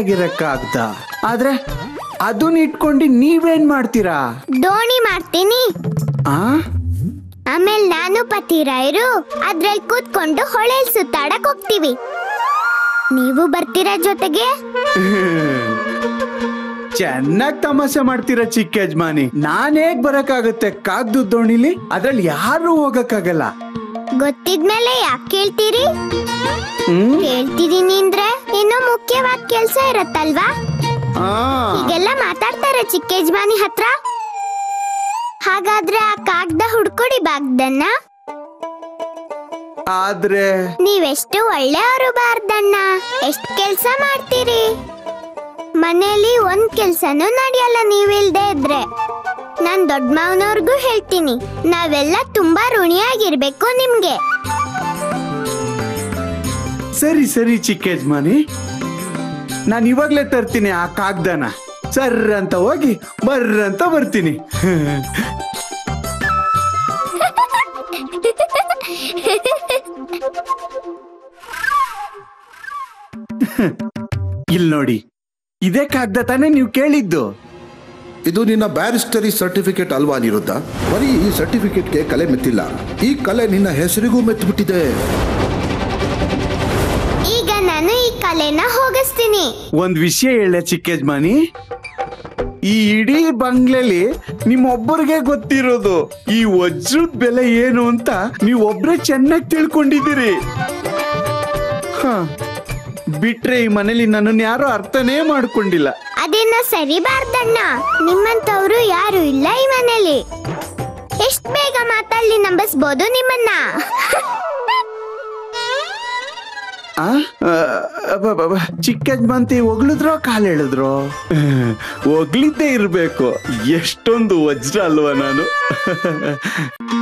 ಆಗಿರಕ್ಕಾಗ್ದ ಆದ್ರೆ ಅದನ್ನ ಇಟ್ಕೊಂಡು ನೀವೇನ್ ಮಾಡ್ತೀರಾ ದೋಣಿ ಮಾಡ್ತೀನಿ ಆ ಆಮೇಲೆ ನಾನು ಪತಿರಾಯರು ಅದ್ರಲ್ಲಿ ಕೂತ್ಕೊಂಡು ಹೊಳೆಲ್ ಸುತ್ತಾಡಕ್ ಹೋಗ್ತೀವಿ ನೀವು ಬರ್ತೀರಾ ಜೊತೆಗೆ ಚೆನ್ನಾಗ್ ತಮಾಷೆ ಮಾಡ್ತೀರಾ ಚಿಕ್ಕ ಯಜಮಾನಿ ನಾನ್ ಹೇಗ್ ಬರಕ್ಕಾಗತ್ತೆ ಕಾಗ್ದು ದೋಣಿಲಿ ಅದ್ರಲ್ಲಿ ಯಾರು ಹೋಗಕ್ಕಾಗಲ್ಲ ಗೊತ್ತಿದ್ಮೇಲೆ ಯಾಕೆ ಕೇಳ್ತೀರಿ ಹ್ಮ್ ಕೇಳ್ತಿದೀನಿ ಅಂದ್ರೆ ಇನ್ನೂ ಮುಖ್ಯವಾದ ಕೆಲ್ಸ ಇರತ್ತಲ್ವಾ ಆ ಹೀಗೆಲ್ಲ ಮಾತಾಡ್ತಾರೆ ಚಿಕ್ಕ ಯಜಮಾನಿ ಹತ್ರ ಹಾಗಾದ್ರೆ ಆ ಕಾಗ್ದ ಹುಡ್ಕೊಡಿ ಬಾಗ್ದನ್ನ ಆದ್ರೆ ನೀವೆಷ್ಟು ಒಳ್ಳೆಯವರು ಬಾರ್ದಣ್ಣ ಎಷ್ಟ್ ಕೆಲ್ಸ ಮಾಡ್ತೀರಿ ಮನೇಲಿ ಒಂದ್ ಕೆಲ್ಸನೂ ನಡೆಯಲ್ಲ ನೀವಿಲ್ದೇ ಇದ್ರೆ ನಾನ್ ದೊಡ್ಡ ಮಾವನವ್ರಿಗೂ ಹೇಳ್ತೀನಿ ನಾವೆಲ್ಲ ತುಂಬಾ ಋಣಿಯಾಗಿರ್ಬೇಕು ನಿಮ್ಗೆ ಸರಿ ಸರಿ ಚಿಕ್ಕ ಯಜಮಾನಿ ನಾನು ಇವಾಗ್ಲೇ ತರ್ತೀನಿ ಆ ಕಾಗ್ದನ ಸರ್ ಅಂತ ಹೋಗಿ ಬರ್ರ ಅಂತ ಬರ್ತೀನಿ ಇಲ್ ನೋಡಿ ಇದೇ ಕಾಗ್ದ ತಾನೇ ನೀವು ಕೇಳಿದ್ದು ಇದು ನಿನ್ನ ಬ್ಯಾರಿಸ್ಟರಿ ಸರ್ಟಿಫಿಕೇಟ್ ಅಲ್ವಾ ಅನಿರುದ್ಧ ಬರೀ ಈ ಸರ್ಟಿಫಿಕೇಟ್ಗೆ ಕಲೆ ಮೆತ್ತಿಲ್ಲ ಈ ಕಲೆ ನಿನ್ನ ಹೆಸರಿಗೂ ಮೆತ್ತಿಬಿಟ್ಟಿದೆ ಈಗ ನಾನು ಈ ಕಲೆನ ಹೋಗಿಸ್ತೀನಿ ಒಂದ್ ವಿಷಯ ಹೇಳ ಚಿಕ್ಕ ಯಜಮಾನಿ ಈ ಇಡೀ ಬಂಗ್ಲೆಲಿ ನಿಮ್ಮೊಬ್ಬರಿಗೆ ಗೊತ್ತಿರೋದು ಈ ವಜ್ರದ ಬೆಲೆ ಏನು ಅಂತ ನೀವೊಬ್ರೇ ಚೆನ್ನಾಗಿ ತಿಳ್ಕೊಂಡಿದ್ದೀರಿ ಹ ಬಿಟ್ರೆ ಈ ಮನೇಲಿ ನನ್ನನ್ನು ಯಾರು ಅರ್ಥನೇ ಮಾಡ್ಕೊಂಡಿಲ್ಲ ಅದೇನ ಸರಿಬಾರ್ದಣ್ಣ ನಿಮ್ಮಂತವ್ರು ಯಾರು ಇಲ್ಲ ಈ ಮನೇಲಿ ಎಷ್ಟ್ ಬೇಗ ಮಾತಲ್ಲಿ ನಂಬಿಸ್ಬೋದು ನಿಮ್ಮನ್ನ ಆ ಅಬ್ಬಬ್ಬಬ್ಬ. ಚಿಕ್ಕ ಯಜಮಾನ್ತಿ ಹೊಗಳಿದ್ರೋ ಕಾಲ್ ಹೇಳಿದ್ರು ಹೊಗಳಿದ್ದೇ ಇರ್ಬೇಕು ಎಷ್ಟೊಂದು ವಜ್ರ ಅಲ್ವಾ ನಾನು